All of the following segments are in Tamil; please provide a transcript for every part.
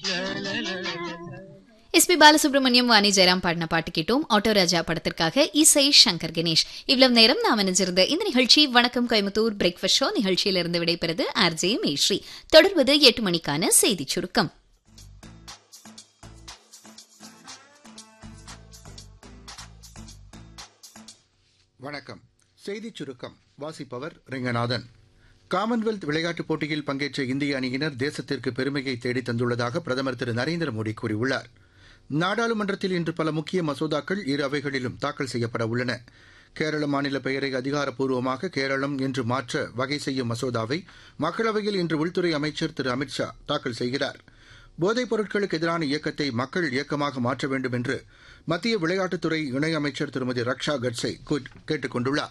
எஸ் பி பாலசுப்ரமணியம் வாணி ஜெயராம் பாடின பாட்டு கேட்டோம் ஆட்டோ ராஜா படத்திற்காக இசை சங்கர் கணேஷ் இவ்வளவு நேரம் நாம் இணைஞ்சிருந்த இந்த நிகழ்ச்சி வணக்கம் கோயம்புத்தூர் பிரேக்ஃபாஸ்ட் ஷோ நிகழ்ச்சியிலிருந்து விடைபெறுது ஆர்ஜே மேஸ்ரீ தொடர்வது எட்டு மணிக்கான செய்திச் சுருக்கம் வணக்கம் செய்திச் சுருக்கம் வாசிப்பவர் ரெங்கநாதன் காமன்வெல்த் விளையாட்டுப் போட்டியில் பங்கேற்ற இந்திய அணியினர் தேசத்திற்கு பெருமையை தேடித் தந்துள்ளதாக பிரதமர் திரு நரேந்திர மோடி கூறியுள்ளார் நாடாளுமன்றத்தில் இன்று பல முக்கிய மசோதாக்கள் இரு அவைகளிலும் தாக்கல் செய்யப்பட உள்ளன கேரள மாநில பெயரை அதிகாரப்பூர்வமாக கேரளம் என்று மாற்ற வகை செய்யும் மசோதாவை மக்களவையில் இன்று உள்துறை அமைச்சர் திரு அமித் ஷா தாக்கல் செய்கிறார் போதைப் பொருட்களுக்கு எதிரான இயக்கத்தை மக்கள் இயக்கமாக மாற்ற வேண்டும் என்று மத்திய விளையாட்டுத்துறை இணையமைச்சர் திருமதி ரக்ஷா கட்சே கேட்டுக் கொண்டுள்ளார்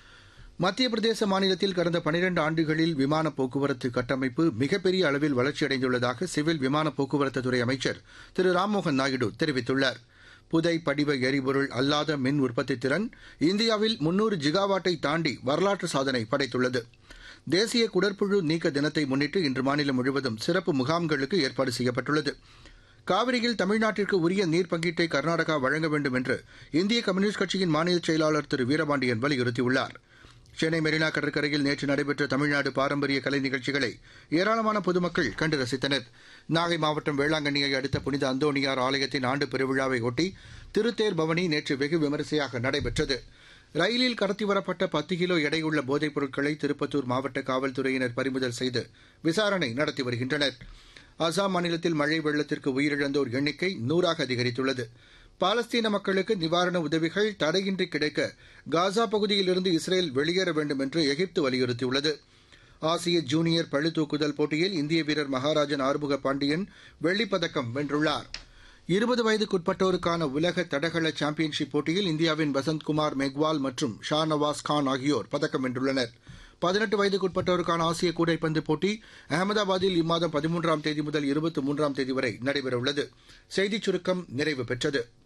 மத்திய பிரதேச மாநிலத்தில் கடந்த பனிரண்டு ஆண்டுகளில் விமான போக்குவரத்து கட்டமைப்பு மிகப்பெரிய அளவில் வளர்ச்சியடைந்துள்ளதாக சிவில் விமான போக்குவரத்து துறை அமைச்சர் திரு ராம்மோகன் நாயுடு தெரிவித்துள்ளார் புதை படிவ எரிபொருள் அல்லாத மின் உற்பத்தி திறன் இந்தியாவில் முன்னூறு ஜிகாவாட்டை தாண்டி வரலாற்று சாதனை படைத்துள்ளது தேசிய குடற்புழு நீக்க தினத்தை முன்னிட்டு இன்று மாநிலம் முழுவதும் சிறப்பு முகாம்களுக்கு ஏற்பாடு செய்யப்பட்டுள்ளது காவிரியில் தமிழ்நாட்டிற்கு உரிய நீர் பங்கீட்டை கர்நாடகா வழங்க வேண்டும் என்று இந்திய கம்யூனிஸ்ட் கட்சியின் மாநில செயலாளர் திரு வீரபாண்டியன் வலியுறுத்தியுள்ளார் சென்னை மெரினா கடற்கரையில் நேற்று நடைபெற்ற தமிழ்நாடு பாரம்பரிய கலை நிகழ்ச்சிகளை ஏராளமான பொதுமக்கள் கண்டு ரசித்தனர் நாகை மாவட்டம் வேளாங்கண்ணியை அடுத்த புனித அந்தோணியார் ஆலயத்தின் ஆண்டு பெருவிழாவை ஒட்டி திருத்தேர் பவனி நேற்று வெகு விமரிசையாக நடைபெற்றது ரயிலில் கடத்தி வரப்பட்ட பத்து கிலோ எடையுள்ள போதைப் பொருட்களை திருப்பத்தூர் மாவட்ட காவல்துறையினர் பறிமுதல் செய்து விசாரணை நடத்தி வருகின்றனர் அசாம் மாநிலத்தில் மழை வெள்ளத்திற்கு உயிரிழந்தோர் எண்ணிக்கை நூறாக அதிகரித்துள்ளது பாலஸ்தீன மக்களுக்கு நிவாரண உதவிகள் தடையின்றி கிடைக்க காசா பகுதியிலிருந்து இஸ்ரேல் வெளியேற வேண்டும் என்று எகிப்து வலியுறுத்தியுள்ளது ஆசிய ஜூனியர் பளுதூக்குதல் போட்டியில் இந்திய வீரர் மகாராஜன் ஆறுமுக பாண்டியன் வெள்ளிப்பதக்கம் வென்றுள்ளார் இருபது வயதுக்குட்பட்டோருக்கான உலக தடகள சாம்பியன்ஷிப் போட்டியில் இந்தியாவின் வசந்த்குமார் மெக்வால் மற்றும் ஷா நவாஸ் கான் ஆகியோர் பதக்கம் வென்றுள்ளனர் பதினெட்டு வயதுக்குட்பட்டோருக்கான ஆசிய கூடைப்பந்து போட்டி அகமதாபாத்தில் இம்மாதம் பதிமூன்றாம் தேதி முதல் இருபத்தி மூன்றாம் தேதி வரை நடைபெறவுள்ளது செய்திச் சுருக்கம் நிறைவு பெற்றது